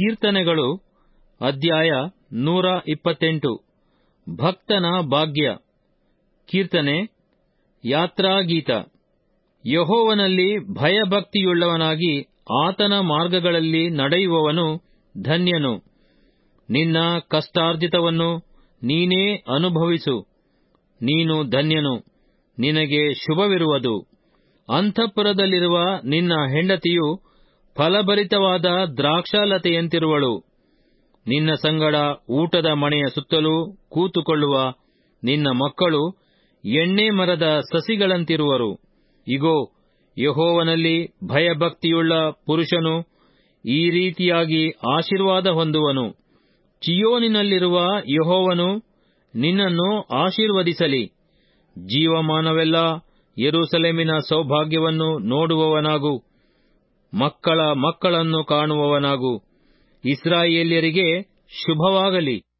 ಕೀರ್ತನೆಗಳು ಅಧ್ಯಾಯ ನೂರ ಇಪ್ಪತ್ತೆಂಟು ಭಕ್ತನ ಭಾಗ್ಯ ಕೀರ್ತನೆ ಯಾತ್ರಾಗೀತ ಯಹೋವನಲ್ಲಿ ಭಯಭಕ್ತಿಯುಳ್ಳವನಾಗಿ ಆತನ ಮಾರ್ಗಗಳಲ್ಲಿ ನಡೆಯುವವನು ಧನ್ಯನು ನಿನ್ನ ಕಷ್ಟಾರ್ಜಿತವನ್ನು ನೀನೇ ಅನುಭವಿಸು ನೀನು ಧನ್ಯನು ನಿನಗೆ ಶುಭವಿರುವುದು ಅಂತಃಪುರದಲ್ಲಿರುವ ನಿನ್ನ ಹೆಂಡತಿಯು ಫಲಭರಿತವಾದ ದ್ರಾಕ್ಷಾಲತೆಯಂತಿರುವಳು ನಿನ್ನ ಸಂಗಡ ಊಟದ ಮಣೆಯ ಸುತ್ತಲೂ ಕೂತುಕೊಳ್ಳುವ ನಿನ್ನ ಮಕ್ಕಳು ಎಣ್ಣೆ ಮರದ ಸಸಿಗಳಂತಿರುವರು ಇಗೋ ಯಹೋವನಲ್ಲಿ ಭಯಭಕ್ತಿಯುಳ್ಳ ಪುರುಷನು ಈ ರೀತಿಯಾಗಿ ಆಶೀರ್ವಾದ ಹೊಂದುವನು ಚಿಯೋನಿನಲ್ಲಿರುವ ಯಹೋವನು ನಿನ್ನನ್ನು ಆಶೀರ್ವದಿಸಲಿ ಜೀವಮಾನವೆಲ್ಲ ಯೆರೂಸಲೇಮಿನ ಸೌಭಾಗ್ಯವನ್ನು ನೋಡುವವನಾಗು ಮಕ್ಕಳ ಮಕ್ಕಳನ್ನು ಕಾಣುವವನಾಗು ಇಸ್ರಾಯೇಲ್ಯರಿಗೆ ಶುಭವಾಗಲಿ